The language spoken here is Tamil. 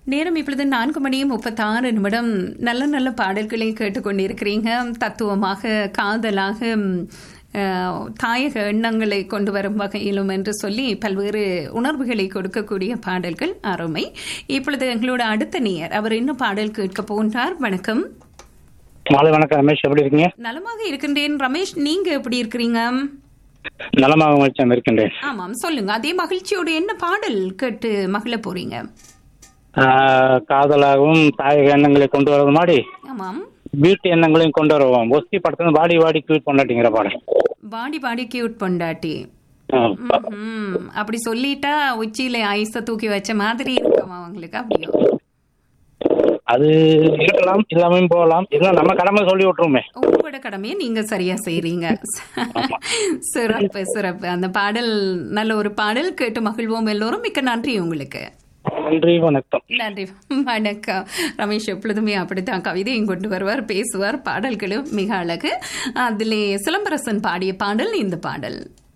நேரம் இப்பொழுது நான்கு மணி முப்பத்தாறு நிமிடம் நல்ல நல்ல பாடல்களை கேட்டுக்கொண்டிருக்கிறீங்க தத்துவமாக காதலாக ம், அஹ், தாயக எண்ணங்களை கொண்டு வரும் வகையிலும் என்று சொல்லி பல்வேறு உணர்வுகளை கொடுக்கக்கூடிய பாடல்கள் அருமை இப்பொழுது எங்களோட அடுத்த நேயர் அவர் இன்னும் பாடல் கேட்க போன்றார் வணக்கம் மாலை வணக்கம் ரமேஷ் எப்படி இருக்கீங்க நலமாக இருக்கின்றேன் ரமேஷ் நீங்க எப்படி இருக்கிறீங்க நலமாக மகிழ்ச்சியாக இருக்கின்றேன் ஆமாம் சொல்லுங்க அதே மகிழ்ச்சியோட என்ன பாடல் கேட்டு மகிழ போறீங்க ஆஹ், காதலாகவும் தாயக எண்ணங்களை கொண்டு வரது மாதிரி ஆமாம் வீட்டு எண்ணங்களையும் கொண்டு வருவோம் ஒஸ்தி படத்துல வாடி வாடி கியூட் பண்ணாட்டிங்கிற பாடம் பாடி பாடி கியூட் பொண்டாட்டி ஆஹ், ம்ஹும். அப்படி சொல்லிட்டா உச்சியில ஐஸ தூக்கி வச்ச மாதிரி இருக்கும் அவங்களுக்கு அப்படியோ அது இருக்கலாம் இல்லாமையும் போகலாம் இல்லை நம்ம கடமை சொல்லி விட்டுருமே உங்களோட கடமையை நீங்க சரியா செய்றீங்க சிறப்பு சிறப்பு அந்த பாடல் நல்ல ஒரு பாடல் கேட்டு மகிழ்வோம் எல்லோரும் மிக்க நன்றி உங்களுக்கு நன்றி வணக்கம் நன்றி வணக்கம் ரமேஷ் எப்பொழுதுமே அப்படித்தான் கவிதையும் கொண்டு வருவார் பேசுவார் பாடல்களும் மிக அழகு அதிலே சிலம்பரசன் பாடிய பாடல் இந்த பாடல்